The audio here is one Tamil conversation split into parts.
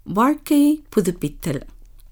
வாழ்க்கையை புதுப்பித்தல்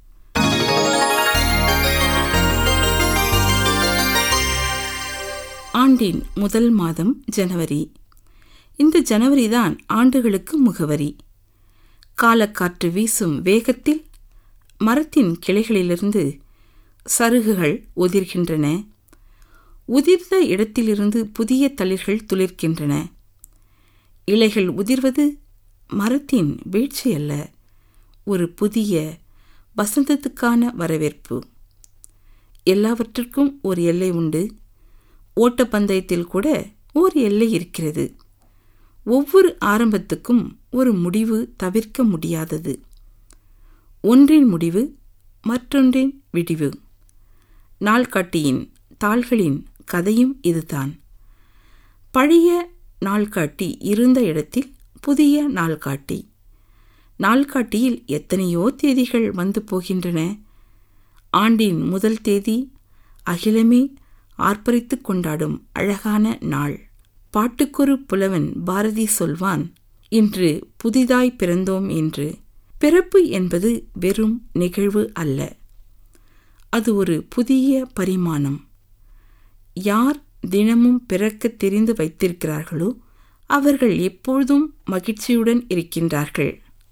ஆண்டின் முதல் மாதம் ஜனவரி இந்த ஜனவரி தான் ஆண்டுகளுக்கு முகவரி காலக்காற்று வீசும் வேகத்தில் மரத்தின் கிளைகளிலிருந்து சருகுகள் உதிர்கின்றன உதிர்ந்த இடத்திலிருந்து புதிய தளிர்கள் துளிர்க்கின்றன இலைகள் உதிர்வது மரத்தின் வீழ்ச்சி அல்ல ஒரு புதிய வசந்தத்துக்கான வரவேற்பு எல்லாவற்றிற்கும் ஒரு எல்லை உண்டு ஓட்டப்பந்தயத்தில் கூட ஒரு எல்லை இருக்கிறது ஒவ்வொரு ஆரம்பத்துக்கும் ஒரு முடிவு தவிர்க்க முடியாதது ஒன்றின் முடிவு மற்றொன்றின் விடிவு நாள்காட்டியின் தாள்களின் கதையும் இதுதான் பழைய நாள்காட்டி இருந்த இடத்தில் புதிய நாள்காட்டி நாள்காட்டியில் எத்தனையோ தேதிகள் வந்து போகின்றன ஆண்டின் முதல் தேதி அகிலமே ஆர்ப்பரித்து கொண்டாடும் அழகான நாள் பாட்டுக்கொரு புலவன் பாரதி சொல்வான் இன்று புதிதாய் பிறந்தோம் என்று பிறப்பு என்பது வெறும் நிகழ்வு அல்ல அது ஒரு புதிய பரிமாணம் யார் தினமும் பிறக்க தெரிந்து வைத்திருக்கிறார்களோ அவர்கள் எப்பொழுதும் மகிழ்ச்சியுடன் இருக்கின்றார்கள்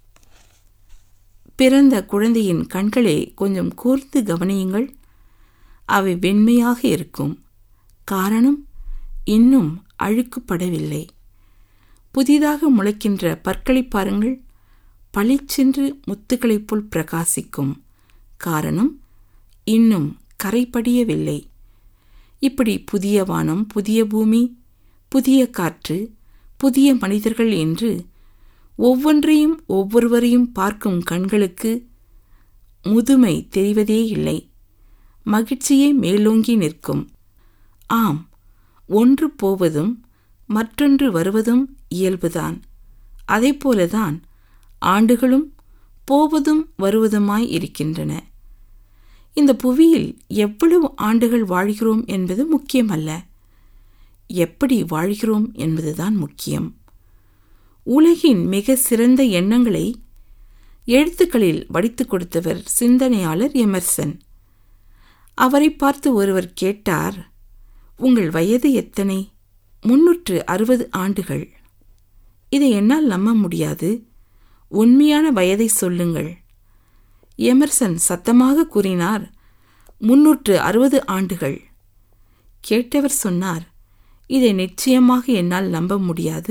பிறந்த குழந்தையின் கண்களை கொஞ்சம் கூர்ந்து கவனியுங்கள் அவை வெண்மையாக இருக்கும் காரணம் இன்னும் அழுக்குப்படவில்லை புதிதாக முளைக்கின்ற பற்களை பாருங்கள் பளிச்சென்று முத்துக்களைப் போல் பிரகாசிக்கும் காரணம் இன்னும் கரைப்படியவில்லை இப்படி புதிய வானம் புதிய பூமி புதிய காற்று புதிய மனிதர்கள் என்று ஒவ்வொன்றையும் ஒவ்வொருவரையும் பார்க்கும் கண்களுக்கு முதுமை தெரிவதே இல்லை மகிழ்ச்சியே மேலோங்கி நிற்கும் ஆம் ஒன்று போவதும் மற்றொன்று வருவதும் இயல்புதான் போலதான் ஆண்டுகளும் போவதும் வருவதுமாய் இருக்கின்றன இந்த புவியில் எவ்வளவு ஆண்டுகள் வாழ்கிறோம் என்பது முக்கியமல்ல எப்படி வாழ்கிறோம் என்பதுதான் முக்கியம் உலகின் மிக சிறந்த எண்ணங்களை எழுத்துக்களில் வடித்து கொடுத்தவர் சிந்தனையாளர் எமர்சன் அவரை பார்த்து ஒருவர் கேட்டார் உங்கள் வயது எத்தனை முன்னூற்று அறுபது ஆண்டுகள் இதை என்னால் நம்ப முடியாது உண்மையான வயதை சொல்லுங்கள் எமர்சன் சத்தமாக கூறினார் முன்னூற்று அறுபது ஆண்டுகள் கேட்டவர் சொன்னார் இதை நிச்சயமாக என்னால் நம்ப முடியாது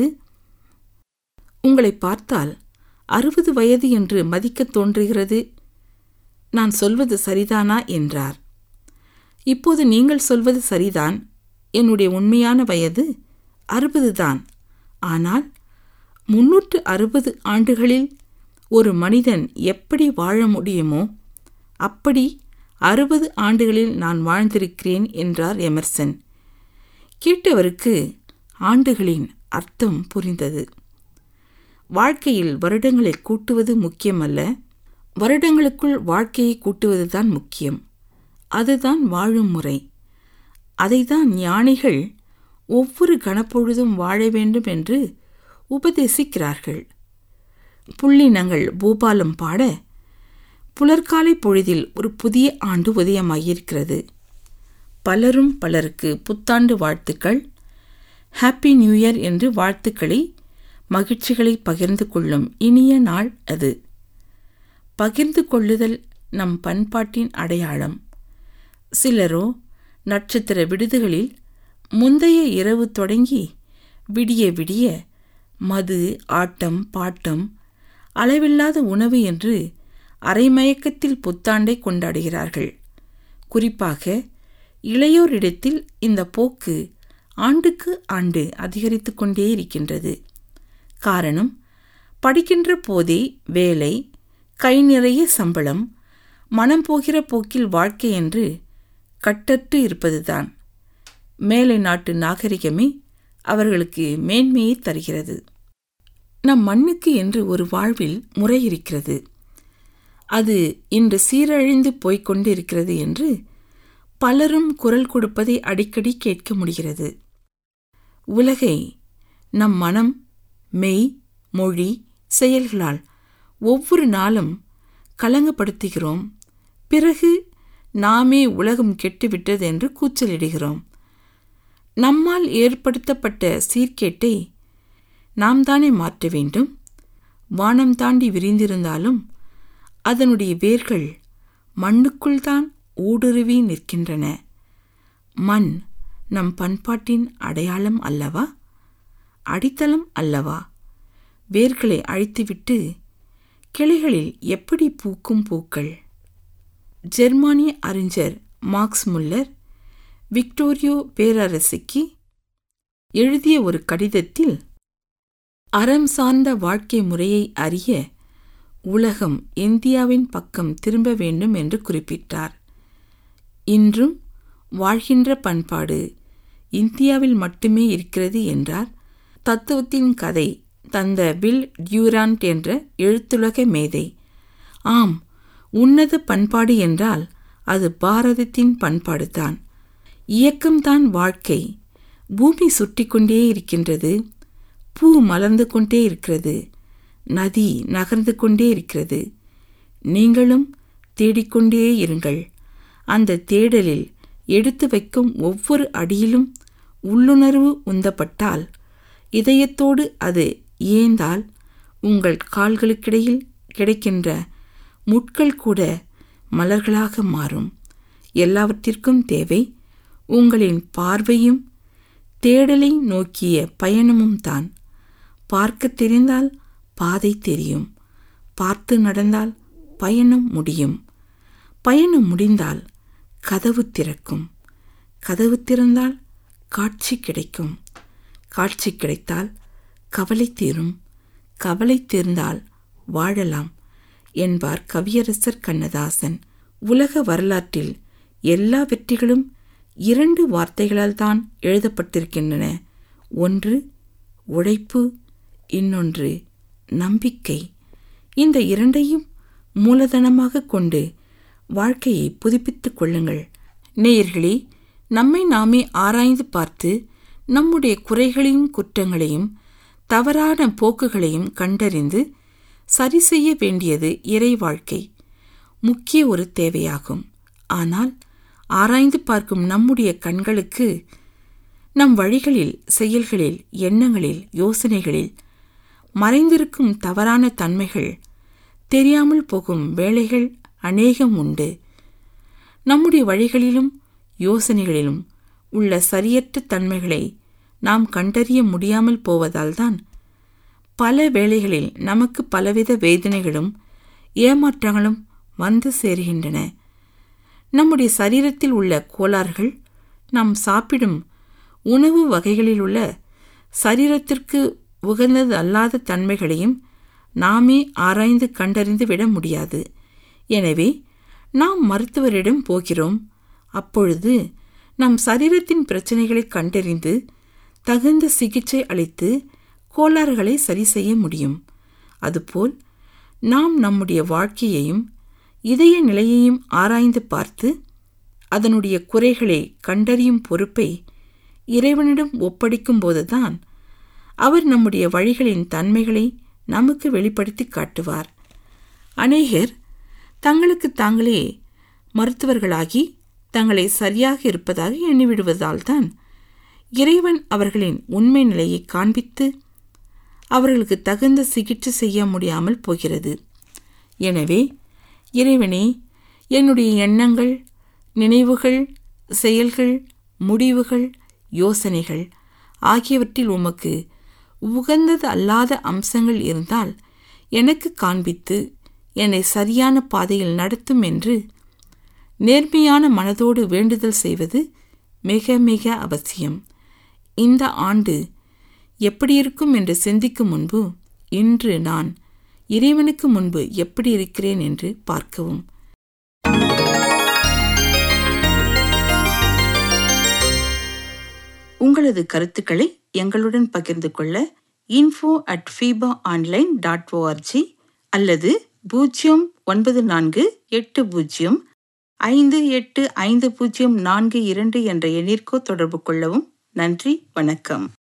உங்களை பார்த்தால் அறுபது வயது என்று மதிக்கத் தோன்றுகிறது நான் சொல்வது சரிதானா என்றார் இப்போது நீங்கள் சொல்வது சரிதான் என்னுடைய உண்மையான வயது அறுபது தான் ஆனால் முன்னூற்று அறுபது ஆண்டுகளில் ஒரு மனிதன் எப்படி வாழ முடியுமோ அப்படி அறுபது ஆண்டுகளில் நான் வாழ்ந்திருக்கிறேன் என்றார் எமர்சன் கேட்டவருக்கு ஆண்டுகளின் அர்த்தம் புரிந்தது வாழ்க்கையில் வருடங்களை கூட்டுவது முக்கியமல்ல வருடங்களுக்குள் வாழ்க்கையை கூட்டுவதுதான் முக்கியம் அதுதான் வாழும் முறை அதைதான் ஞானிகள் ஒவ்வொரு கணப்பொழுதும் வாழ வேண்டும் என்று உபதேசிக்கிறார்கள் புள்ளினங்கள் பூபாலம் பாட புலர்காலை பொழுதில் ஒரு புதிய ஆண்டு உதயமாகியிருக்கிறது பலரும் பலருக்கு புத்தாண்டு வாழ்த்துக்கள் ஹாப்பி நியூ இயர் என்று வாழ்த்துக்களை மகிழ்ச்சிகளை பகிர்ந்து கொள்ளும் இனிய நாள் அது பகிர்ந்து கொள்ளுதல் நம் பண்பாட்டின் அடையாளம் சிலரோ நட்சத்திர விடுதுகளில் முந்தைய இரவு தொடங்கி விடிய விடிய மது ஆட்டம் பாட்டம் அளவில்லாத உணவு என்று அரைமயக்கத்தில் புத்தாண்டை கொண்டாடுகிறார்கள் குறிப்பாக இளையோரிடத்தில் இந்த போக்கு ஆண்டுக்கு ஆண்டு அதிகரித்து கொண்டே இருக்கின்றது காரணம் படிக்கின்ற போதே வேலை கை நிறைய சம்பளம் மனம் போகிற போக்கில் வாழ்க்கை என்று கட்டற்று இருப்பதுதான் மேலை நாட்டு நாகரிகமே அவர்களுக்கு மேன்மையை தருகிறது நம் மண்ணுக்கு என்று ஒரு வாழ்வில் முறை இருக்கிறது அது இன்று சீரழிந்து போய்க் கொண்டிருக்கிறது என்று பலரும் குரல் கொடுப்பதை அடிக்கடி கேட்க முடிகிறது உலகை நம் மனம் மெய் மொழி செயல்களால் ஒவ்வொரு நாளும் கலங்கப்படுத்துகிறோம் பிறகு நாமே உலகம் கெட்டுவிட்டது என்று கூச்சலிடுகிறோம் நம்மால் ஏற்படுத்தப்பட்ட சீர்கேட்டை நாம் தானே மாற்ற வேண்டும் வானம் தாண்டி விரிந்திருந்தாலும் அதனுடைய வேர்கள் மண்ணுக்குள் தான் ஊடுருவி நிற்கின்றன மண் நம் பண்பாட்டின் அடையாளம் அல்லவா அடித்தளம் அல்லவா வேர்களை அழித்துவிட்டு கிளைகளில் எப்படி பூக்கும் பூக்கள் ஜெர்மானிய அறிஞர் மார்க்ஸ் முல்லர் விக்டோரியோ பேரரசுக்கு எழுதிய ஒரு கடிதத்தில் அறம் சார்ந்த வாழ்க்கை முறையை அறிய உலகம் இந்தியாவின் பக்கம் திரும்ப வேண்டும் என்று குறிப்பிட்டார் இன்றும் வாழ்கின்ற பண்பாடு இந்தியாவில் மட்டுமே இருக்கிறது என்றார் தத்துவத்தின் கதை தந்த வில் டியூரான்ட் என்ற எழுத்துலக மேதை ஆம் உன்னத பண்பாடு என்றால் அது பாரதத்தின் பண்பாடுதான் இயக்கம்தான் வாழ்க்கை பூமி சுற்றிக்கொண்டே இருக்கின்றது பூ மலர்ந்து கொண்டே இருக்கிறது நதி நகர்ந்து கொண்டே இருக்கிறது நீங்களும் தேடிக்கொண்டே இருங்கள் அந்த தேடலில் எடுத்து வைக்கும் ஒவ்வொரு அடியிலும் உள்ளுணர்வு உந்தப்பட்டால் இதயத்தோடு அது ஏந்தால் உங்கள் கால்களுக்கிடையில் கிடைக்கின்ற முட்கள் கூட மலர்களாக மாறும் எல்லாவற்றிற்கும் தேவை உங்களின் பார்வையும் தேடலை நோக்கிய பயணமும் தான் பார்க்க தெரிந்தால் பாதை தெரியும் பார்த்து நடந்தால் பயணம் முடியும் பயணம் முடிந்தால் கதவு திறக்கும் கதவு திறந்தால் காட்சி கிடைக்கும் காட்சி கிடைத்தால் கவலை தீரும் கவலை தீர்ந்தால் வாழலாம் என்பார் கவியரசர் கண்ணதாசன் உலக வரலாற்றில் எல்லா வெற்றிகளும் இரண்டு வார்த்தைகளால் தான் எழுதப்பட்டிருக்கின்றன ஒன்று உழைப்பு இன்னொன்று நம்பிக்கை இந்த இரண்டையும் மூலதனமாக கொண்டு வாழ்க்கையை புதுப்பித்துக் கொள்ளுங்கள் நேயர்களே நம்மை நாமே ஆராய்ந்து பார்த்து நம்முடைய குறைகளையும் குற்றங்களையும் தவறான போக்குகளையும் கண்டறிந்து சரி செய்ய வேண்டியது இறை வாழ்க்கை முக்கிய ஒரு தேவையாகும் ஆனால் ஆராய்ந்து பார்க்கும் நம்முடைய கண்களுக்கு நம் வழிகளில் செயல்களில் எண்ணங்களில் யோசனைகளில் மறைந்திருக்கும் தவறான தன்மைகள் தெரியாமல் போகும் வேலைகள் அநேகம் உண்டு நம்முடைய வழிகளிலும் யோசனைகளிலும் உள்ள சரியற்ற தன்மைகளை நாம் கண்டறிய முடியாமல் போவதால்தான் பல வேளைகளில் நமக்கு பலவித வேதனைகளும் ஏமாற்றங்களும் வந்து சேருகின்றன நம்முடைய சரீரத்தில் உள்ள கோளாறுகள் நாம் சாப்பிடும் உணவு வகைகளில் உள்ள சரீரத்திற்கு உகந்தது அல்லாத தன்மைகளையும் நாமே ஆராய்ந்து கண்டறிந்து விட முடியாது எனவே நாம் மருத்துவரிடம் போகிறோம் அப்பொழுது நம் சரீரத்தின் பிரச்சனைகளை கண்டறிந்து தகுந்த சிகிச்சை அளித்து கோளாறுகளை சரி செய்ய முடியும் அதுபோல் நாம் நம்முடைய வாழ்க்கையையும் இதய நிலையையும் ஆராய்ந்து பார்த்து அதனுடைய குறைகளை கண்டறியும் பொறுப்பை இறைவனிடம் ஒப்படைக்கும் போதுதான் அவர் நம்முடைய வழிகளின் தன்மைகளை நமக்கு வெளிப்படுத்தி காட்டுவார் அநேகர் தங்களுக்கு தாங்களே மருத்துவர்களாகி தங்களை சரியாக இருப்பதாக எண்ணிவிடுவதால்தான் இறைவன் அவர்களின் உண்மை நிலையை காண்பித்து அவர்களுக்கு தகுந்த சிகிச்சை செய்ய முடியாமல் போகிறது எனவே இறைவனே என்னுடைய எண்ணங்கள் நினைவுகள் செயல்கள் முடிவுகள் யோசனைகள் ஆகியவற்றில் உமக்கு உகந்தது அல்லாத அம்சங்கள் இருந்தால் எனக்கு காண்பித்து என்னை சரியான பாதையில் நடத்தும் என்று நேர்மையான மனதோடு வேண்டுதல் செய்வது மிக மிக அவசியம் இந்த ஆண்டு எப்படி இருக்கும் என்று சிந்திக்கும் முன்பு இன்று நான் இறைவனுக்கு முன்பு எப்படி இருக்கிறேன் என்று பார்க்கவும் உங்களது கருத்துக்களை எங்களுடன் பகிர்ந்து கொள்ள info at FEBA online dot ORG அல்லது பூஜ்ஜியம் ஒன்பது நான்கு எட்டு பூஜ்ஜியம் ஐந்து எட்டு ஐந்து பூஜ்ஜியம் நான்கு இரண்டு என்ற எண்ணிற்கோ தொடர்பு கொள்ளவும் நன்றி வணக்கம்